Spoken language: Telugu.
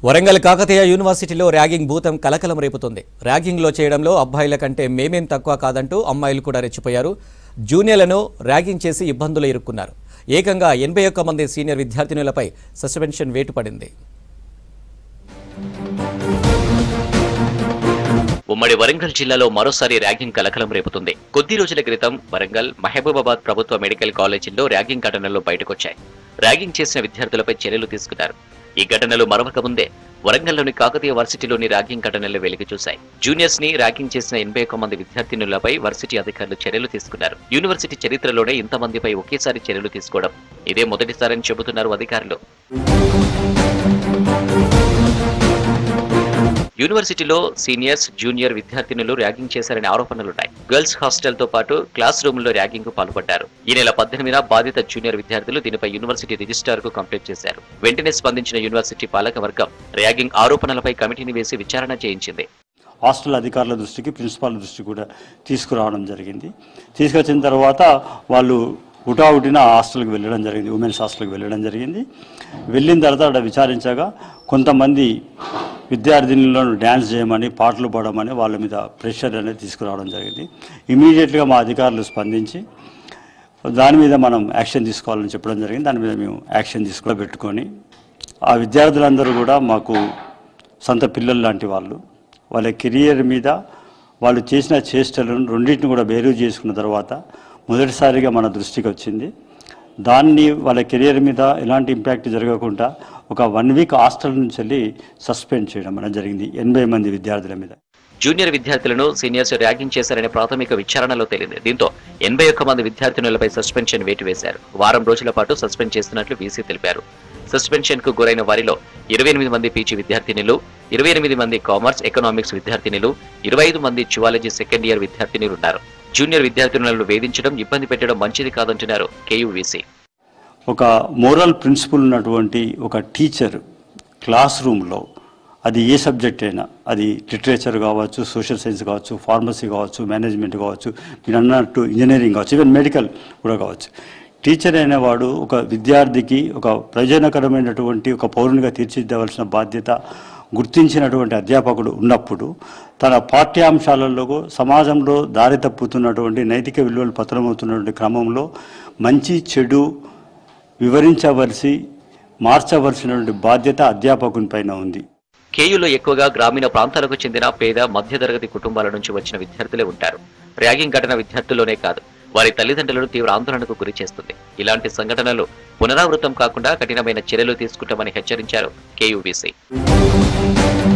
వరంగల్ కాకతీయ యూనివర్సిటీలో ర్యాగింగ్ భూతం కలకలం రేపుతుంది ర్యాగింగ్లో చేయడంలో అబ్బాయిల కంటే మేమేం తక్కువ కాదంటూ అమ్మాయిలు కూడా రెచ్చిపోయారు జూనియర్లను ర్యాగింగ్ చేసి ఇబ్బందులు ఇరుక్కున్నారు ఏకంగా ఎనభై ఒక్క మంది సీనియర్ విద్యార్థినులపై సస్పెన్షన్ వేటు పడింది ఉమ్మడి వరంగల్ జిల్లాలో మరోసారి ర్యాగింగ్ కలకలం రేపుతుంది కొద్ది రోజుల క్రితం వరంగల్ మహబూబాబాద్ ప్రభుత్వ మెడికల్ కాలేజీల్లో ర్యాగింగ్ ఘటనలు బయటకొచ్చాయి ర్యాగింగ్ చేసిన విద్యార్థులపై చర్యలు తీసుకున్నారు ఈ ఘటనలు మరొక ముందే వరంగల్లోని కాకతీయ వర్సిటీలోని ర్యాగింగ్ ఘటనలు వెలికి చూశాయి జూనియర్స్ ని ర్యాగింగ్ చేసిన ఎనభై ఒక్క మంది విద్యార్థినులపై వర్సిటీ అధికారులు చర్యలు తీసుకున్నారు యూనివర్సిటీ చరిత్రలోనే ఇంతమందిపై ఒకేసారి చర్యలు తీసుకోవడం ఇదే మొదటిసారని చెబుతున్నారు అధికారులు యూనివర్సిటీలో సీనియర్స్ జూనియర్ విద్యార్థినులు ర్యాగింగ్ చేశారనే ఆరోపణలున్నాయి గర్ల్స్ హాస్టల్ తో పాటు క్లాస్ రూమ్ లో ర్యాగింగ్ కు పాల్పడ్డారు ఈ నెల పద్దెనిమిదిన బాధిత జూనియర్ విద్యార్థులు దీనిపై యూనివర్సిటీ రిజిస్ట్రార్ కు కంప్లైంట్ చేశారు వెంటనే స్పందించిన యూనివర్సిటీ పాలక వర్గం ర్యాగింగ్ ఆరోపణలపై కమిటీని వేసి విచారణ చేయించింది హాస్టల్ అధికారుల దృష్టికి ప్రిన్సిపాల్ దృష్టికి కూడా తీసుకురావడం జరిగింది తీసుకొచ్చిన తర్వాత వాళ్ళు హుటాహుటిన ఆ హాస్టల్కి వెళ్ళడం జరిగింది ఉమెన్స్ హాస్టల్కి వెళ్ళడం జరిగింది వెళ్ళిన తర్వాత అక్కడ విచారించగా కొంతమంది విద్యార్థినులను డ్యాన్స్ చేయమని పాటలు పాడమని వాళ్ళ మీద ప్రెషర్ అనేది తీసుకురావడం జరిగింది ఇమీడియట్గా మా అధికారులు స్పందించి దాని మీద మనం యాక్షన్ తీసుకోవాలని చెప్పడం జరిగింది దాని మీద మేము యాక్షన్ తీసుకుని పెట్టుకొని ఆ విద్యార్థులందరూ కూడా మాకు సొంత పిల్లలు లాంటి వాళ్ళు వాళ్ళ కెరియర్ మీద వాళ్ళు చేసిన చేష్టలను రెండింటిని కూడా బేరు చేసుకున్న తర్వాత మొదటిసారిగా మన దృష్టికి వచ్చింది దాన్ని వాళ్ళ కెరియర్ మీద ఎలాంటి ఇంపాక్ట్ జరగకుండా ఒక వన్ వీక్ హాస్టల్ నుంచి వెళ్ళి సస్పెండ్ చేయడం అనేది జరిగింది ఎనభై మంది విద్యార్థుల మీద జూనియర్ విద్యార్థులను సీనియర్స్ ర్యాగింగ్ చేశారనే ప్రాథమిక విచారణలో తేలింది దీంతో ఎనభై ఒక్క మంది విద్యార్థినులపై సస్పెన్షన్ వేటు వేశారు వారం రోజుల పాటు సస్పెండ్ చేస్తున్నట్లు వీసీ తెలిపారు సస్పెన్షన్ కు గురైన వారిలో ఇరవై ఎనిమిది మంది పీజీ విద్యార్థినులు ఇరవై ఎనిమిది మంది కామర్స్ ఎకనామిక్స్ విద్యార్థినులు ఇరవై ఐదు మంది జువాలజీ సెకండ్ ఇయర్ విద్యార్థినులు ఉన్నారు జూనియర్ విద్యార్థినులను వేధించడం ఇబ్బంది పెట్టడం మంచిది కాదంటున్నారు కేయూవీసీ ఒక మోరల్ ప్రిన్సిపల్ ఉన్నటువంటి ఒక టీచర్ క్లాస్ రూమ్లో అది ఏ సబ్జెక్ట్ అయినా అది లిటరేచర్ కావచ్చు సోషల్ సైన్స్ కావచ్చు ఫార్మసీ కావచ్చు మేనేజ్మెంట్ కావచ్చు మీరు అన్నట్టు ఇంజనీరింగ్ కావచ్చు ఈవెన్ మెడికల్ కూడా కావచ్చు టీచర్ అనేవాడు ఒక విద్యార్థికి ఒక ప్రయోజనకరమైనటువంటి ఒక పౌరునిగా తీర్చిదిద్దవలసిన బాధ్యత గుర్తించినటువంటి అధ్యాపకుడు ఉన్నప్పుడు తన పాఠ్యాంశాలలో సమాజంలో దారి తప్పుతున్నటువంటి నైతిక విలువలు పతనమవుతున్నటువంటి క్రమంలో మంచి చెడు వివరించవలసి మార్చవలసినటువంటి బాధ్యత అధ్యాపకుని పైన ఉంది కేయూలో ఎక్కువగా గ్రామీణ ప్రాంతాలకు చెందిన పేద మధ్యతరగతి కుటుంబాల నుంచి వచ్చిన విద్యార్థులే ఉంటారు ర్యాగింగ్ ఘటన విద్యార్థుల్లోనే కాదు వారి తల్లిదండ్రులను తీవ్ర ఆందోళనకు గురి చేస్తుంది ఇలాంటి సంఘటనలు పునరావృతం కాకుండా కఠినమైన చర్యలు తీసుకుంటామని హెచ్చరించారు కేయూబీసీ